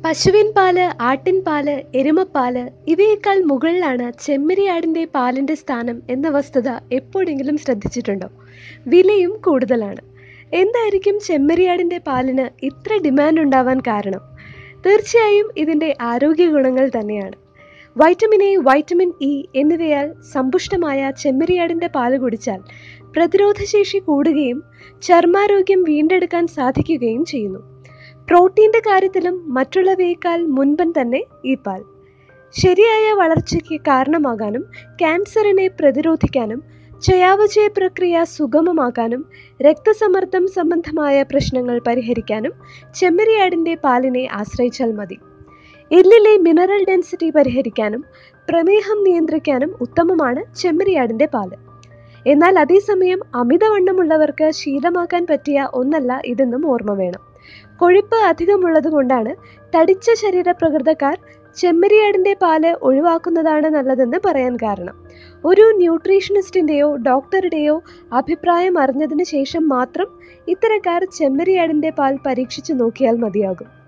പശുവിൻ പാല് ആട്ടിൻ പാല് എരുമപ്പാല് ഇവയേക്കാൾ മുകളിലാണ് ചെമ്മരിയാടിൻ്റെ പാലിൻ്റെ സ്ഥാനം എന്ന വസ്തുത എപ്പോഴെങ്കിലും ശ്രദ്ധിച്ചിട്ടുണ്ടോ വിലയും കൂടുതലാണ് എന്തായിരിക്കും ചെമ്മരിയാടിൻ്റെ പാലിന് ഇത്ര ഡിമാൻഡ് ഉണ്ടാവാൻ കാരണം തീർച്ചയായും ഇതിൻ്റെ ആരോഗ്യ ഗുണങ്ങൾ തന്നെയാണ് വൈറ്റമിൻ എ വൈറ്റമിൻ ഇ എന്നിവയാൽ സമ്പുഷ്ടമായ ചെമ്മരിയാടിൻ്റെ പാല് കുടിച്ചാൽ പ്രതിരോധശേഷി കൂടുകയും ചർമ്മാരോഗ്യം വീണ്ടെടുക്കാൻ സാധിക്കുകയും ചെയ്യുന്നു പ്രോട്ടീൻ്റെ കാര്യത്തിലും മറ്റുള്ളവയേക്കാൾ മുൻപൻ തന്നെ ഈ പാൽ ശരിയായ വളർച്ചയ്ക്ക് കാരണമാകാനും ക്യാൻസറിനെ പ്രതിരോധിക്കാനും ചയാവചയ പ്രക്രിയ സുഗമമാക്കാനും രക്തസമ്മർദ്ദം സംബന്ധമായ പ്രശ്നങ്ങൾ പരിഹരിക്കാനും ചെമ്മരിയാടിൻ്റെ പാലിനെ ആശ്രയിച്ചാൽ മതി എല്ലിലെ മിനറൽ ഡെൻസിറ്റി പരിഹരിക്കാനും പ്രമേഹം നിയന്ത്രിക്കാനും ഉത്തമമാണ് ചെമ്മരിയാടിൻ്റെ പാല് എന്നാൽ അതേസമയം അമിതവണ്ണമുള്ളവർക്ക് ശീലമാക്കാൻ പറ്റിയ ഒന്നല്ല ഇതെന്നും ഓർമ്മ വേണം കൊഴുപ്പ് അധികമുള്ളത് കൊണ്ടാണ് തടിച്ച ശരീരപ്രകൃതക്കാർ ചെമ്മരിയാടിൻ്റെ പാല് ഒഴിവാക്കുന്നതാണ് നല്ലതെന്ന് പറയാൻ കാരണം ഒരു ന്യൂട്രീഷനിസ്റ്റിൻ്റെയോ ഡോക്ടറുടെയോ അഭിപ്രായം അറിഞ്ഞതിന് ശേഷം മാത്രം ഇത്തരക്കാർ ചെമ്മരിയാടിൻ്റെ പാൽ പരീക്ഷിച്ചു നോക്കിയാൽ മതിയാകും